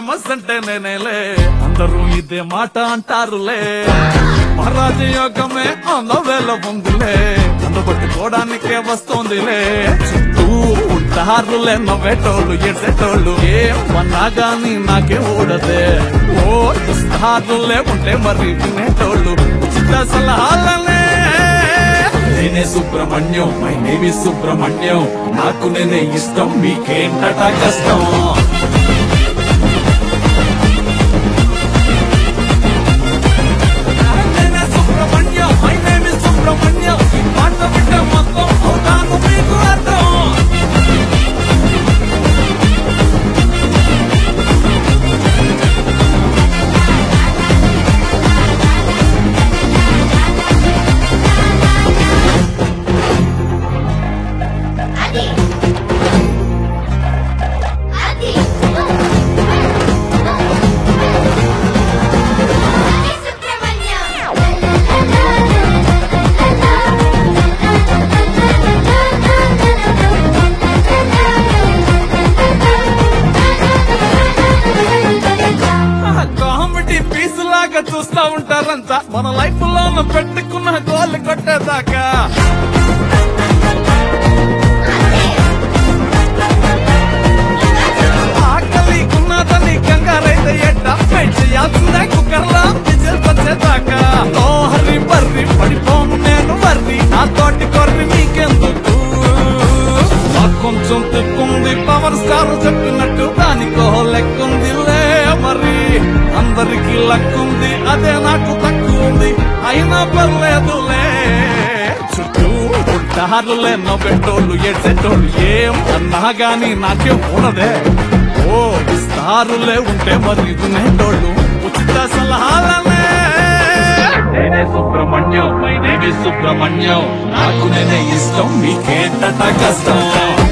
famous అంటే నేనేలే అందరూ ఇదే మాట అంటారులే మహారాజ యోగమే అందవేళ ఉందిలే నన్ను పట్టుకోవడానికే వస్తోందిలే చుట్టూ ఉంటారులే నవ్వేటోళ్ళు ఎడ్సేటోళ్ళు ఏమన్నా గాని నాకే ఓడదే ఓ ఇస్తారులే ఉంటే మరి వినేటోళ్ళు ఉచిత సలహాలనే నేనే సుబ్రహ్మణ్యం మై నేమి సుబ్రహ్మణ్యం నాకు నేనే ఇష్టం మీకేంటట కష్టం నేనే సుబ్రహ్మణ్యం మై నేమి సుబ్రహ్మణ్యం ఈ మాట వింటే మొత్తం అవుతాను మీకు అర్థం అది అది అది సుబ్రహ్మణ్యం కామెడీ పీస్ లాగా చూస్తా ఉంటారంతా మన లైఫ్ లో పెట్టుకున్న గోల్ కొట్టేదాకా ఆకలి ఉన్నదని కంగారైతే ఎట్ట వెయిట్ చేయాల్సిందే కుక్కర్లా విజిల్ వచ్చేదాకా ఓ హరి బర్రి పడిపోను నేను వర్రి నా తోటి కొర్రి నీకెందుకు నాకు కొంచెం తిక్కుంది పవర్ స్టార్ చెప్పినట్టు దానికో లెక్కుందిలే మరి అందరికి లక్కుంది అదే నాకు తక్కువ ఉంది అయినా పర్లేదులే చుట్టూ ఉంటారులే నవ్వెట్టోళ్ళు ఏడ్చేటోళ్ళు ఏం అన్నా గాని నాకే ఉండదే ఓ ఇస్తారులే ఉంటే మరి వినేటోళ్ళు ఉచిత సలహాలనే నేనే సుబ్రహ్మణ్యం మై నేమి సుబ్రహ్మణ్యం నాకు నేనే ఇష్టం మీకేంటట కష్టం